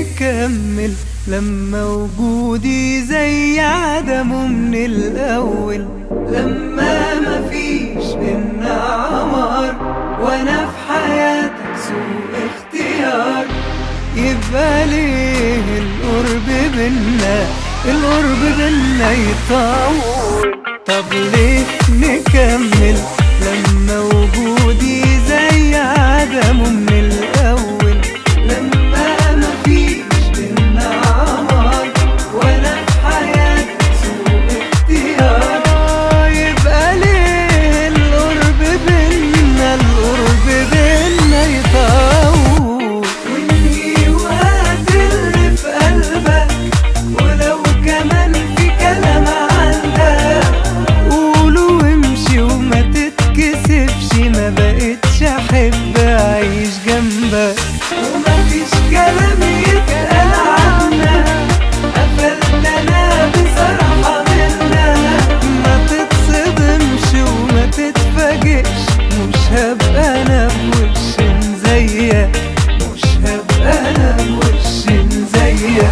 نكمل لما وجودي زي عدمه من الأول لما مفيش بينا عمار وأنا في حياتك سوء اختيار يبقى ليه القرب بينا القرب بينا يطول طب ليه نكمل لما وجودي زي عدمه من الأول لما مفيش بينا عمار ولا في حياتك سوء اختيار آه، يبقى ليه القرب بينا القرب بينا يطول وانهي وقت اللي في قلبك ولو كمان في كلام عندك قوله وامشي وما تتكسفش ما بقتش احب اعيش جنبك ومفيش كلام يتقال عنك قفلت انا بصراحة منك ما تتصدمش وما تتفاجئش مش هبقى انا بوش زيك مش هبقى انا بوش زيك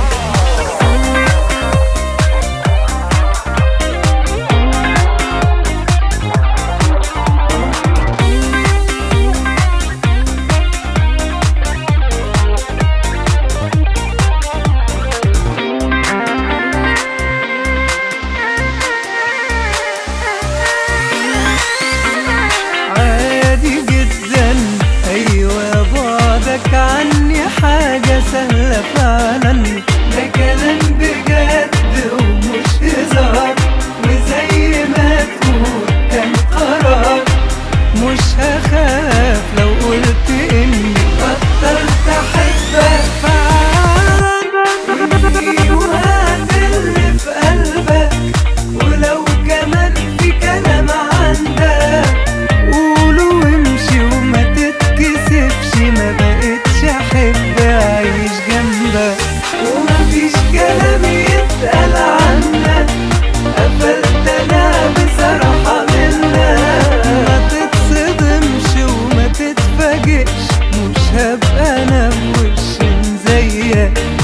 عادي جدا ايوه بعدك عني حاجة سهلة فعلا ده كلام بجد ومش هزار وزي ما تقول كان قرار مش هخاف لو قلت اني بطلت احبك فعلا وانتي وقت اللي في قلبك ولو كمان في كلام عندك قوله وامشي وما تتكسفش ما بقتش احب اعيش جنبك ومفيش كلام يتقال عنك قفلت انا بصراحة منك ما تتصدمش وما تتفاجئش مش هبقى انا بوش زيك